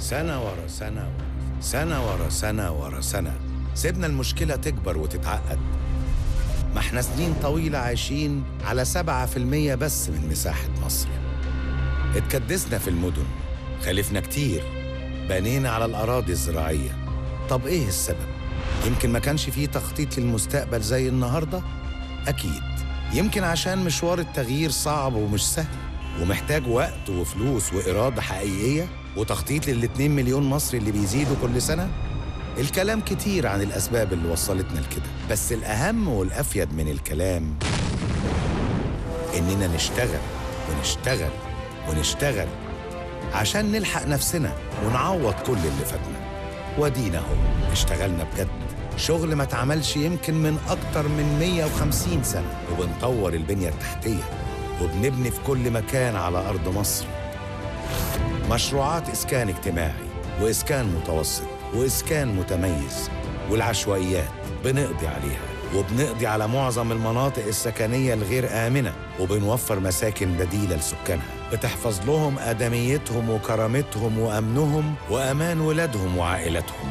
سنة ورا سنة ورا سنة ورا سنة ورا سنة سيبنا المشكلة تكبر وتتعقد ما احنا سنين طويلة عايشين على سبعة في المية بس من مساحة مصر اتكدسنا في المدن خلفنا كتير بنينا على الأراضي الزراعية طب إيه السبب؟ يمكن ما كانش فيه تخطيط للمستقبل زي النهاردة؟ أكيد يمكن عشان مشوار التغيير صعب ومش سهل ومحتاج وقت وفلوس وإرادة حقيقية وتخطيط للاتنين مليون مصري اللي بيزيدوا كل سنة الكلام كتير عن الأسباب اللي وصلتنا لكده بس الأهم والأفيد من الكلام إننا نشتغل ونشتغل ونشتغل عشان نلحق نفسنا ونعوض كل اللي فاتنا ودينا اهو اشتغلنا بجد شغل ما اتعملش يمكن من أكتر من 150 سنة وبنطور البنية التحتية وبنبني في كل مكان على أرض مصر مشروعات إسكان اجتماعي وإسكان متوسط وإسكان متميز والعشوائيات بنقضي عليها وبنقضي على معظم المناطق السكنية الغير آمنة وبنوفر مساكن بديلة لسكانها بتحفظ لهم آدميتهم وكرامتهم وأمنهم وأمان ولادهم وعائلتهم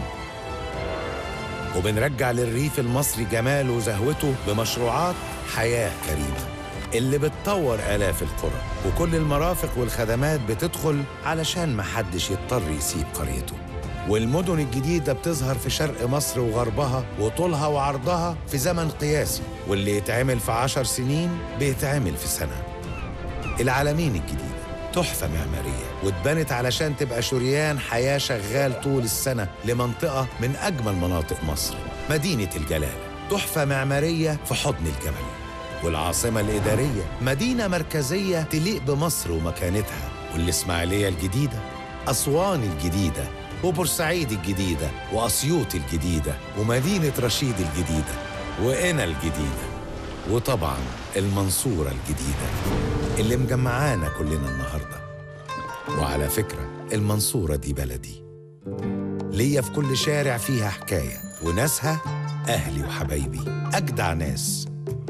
وبنرجع للريف المصري جماله وزهوته بمشروعات حياة كريمة اللي بتطور آلاف القرى وكل المرافق والخدمات بتدخل علشان محدش يضطر يسيب قريته والمدن الجديدة بتظهر في شرق مصر وغربها وطولها وعرضها في زمن قياسي واللي يتعمل في عشر سنين بيتعمل في سنة العالمين الجديدة تحفة معمارية واتبنت علشان تبقى شريان حياة شغال طول السنة لمنطقة من أجمل مناطق مصر مدينة الجلالة تحفة معمارية في حضن الجبل والعاصمة الإدارية مدينة مركزية تليق بمصر ومكانتها والإسماعيلية الجديدة أسوان الجديدة وبورسعيد الجديدة وأسيوط الجديدة ومدينة رشيد الجديدة وقنا الجديدة وطبعا المنصورة الجديدة اللي مجمعانا كلنا النهاردة وعلى فكرة المنصورة دي بلدي ليا في كل شارع فيها حكاية وناسها أهلي وحبايبي أجدع ناس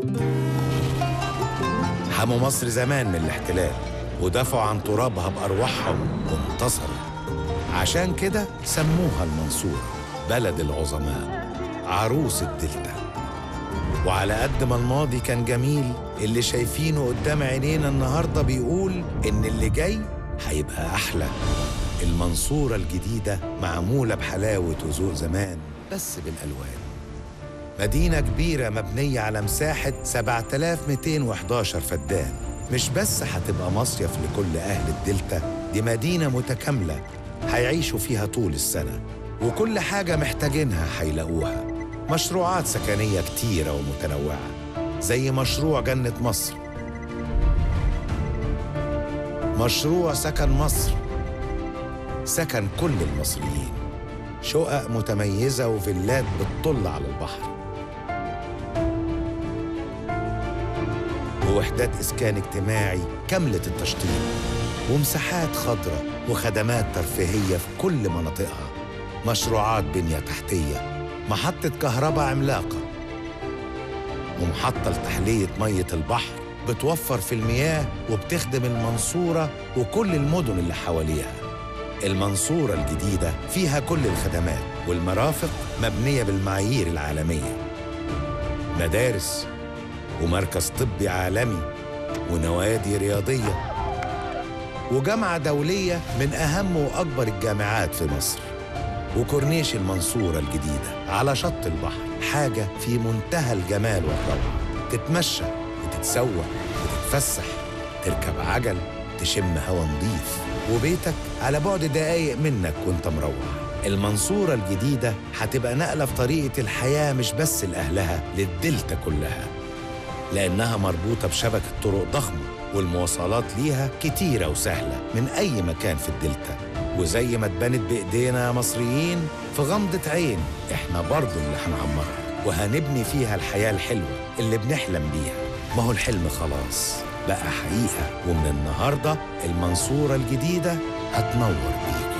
حموا مصر زمان من الاحتلال ودافعوا عن ترابها بأرواحهم وانتصروا عشان كده سموها المنصورة بلد العظماء عروس الدلتا وعلى قد ما الماضي كان جميل اللي شايفينه قدام عينينا النهارده بيقول ان اللي جاي هيبقى احلى المنصوره الجديده معموله بحلاوه وذوق زمان بس بالالوان مدينه كبيره مبنيه على مساحه 7211 فدان مش بس هتبقى مصيف لكل اهل الدلتا دي مدينه متكامله هيعيشوا فيها طول السنه وكل حاجه محتاجينها هيلاقوها مشروعات سكنية كتيرة ومتنوعة زي مشروع جنة مصر مشروع سكن مصر سكن كل المصريين شقق متميزة وفيلات بتطل على البحر ووحدات إسكان اجتماعي كاملة التشطيب ومساحات خضراء وخدمات ترفيهية في كل مناطقها مشروعات بنية تحتية محطة كهرباء عملاقة ومحطة لتحلية مية البحر بتوفر في المياه وبتخدم المنصورة وكل المدن اللي حواليها المنصورة الجديدة فيها كل الخدمات والمرافق مبنية بالمعايير العالمية مدارس ومركز طبي عالمي ونوادي رياضية وجامعة دولية من أهم وأكبر الجامعات في مصر وكورنيش المنصورة الجديدة على شط البحر حاجة في منتهى الجمال والروعة تتمشى وتتسوق وتتفسح تركب عجل تشم هوا نضيف وبيتك على بعد دقايق منك وانت مروح المنصورة الجديدة هتبقى نقلة في طريقة الحياة مش بس لأهلها للدلتا كلها لأنها مربوطة بشبكة طرق ضخمة والمواصلات ليها كتيرة وسهلة من أي مكان في الدلتا وزي ما اتبنت بإيدينا يا مصريين في غمضة عين إحنا برضو اللي هنعمرها وهنبني فيها الحياة الحلوة اللي بنحلم بيها ما هو الحلم خلاص بقى حقيقة ومن النهاردة المنصورة الجديدة هتنور بيك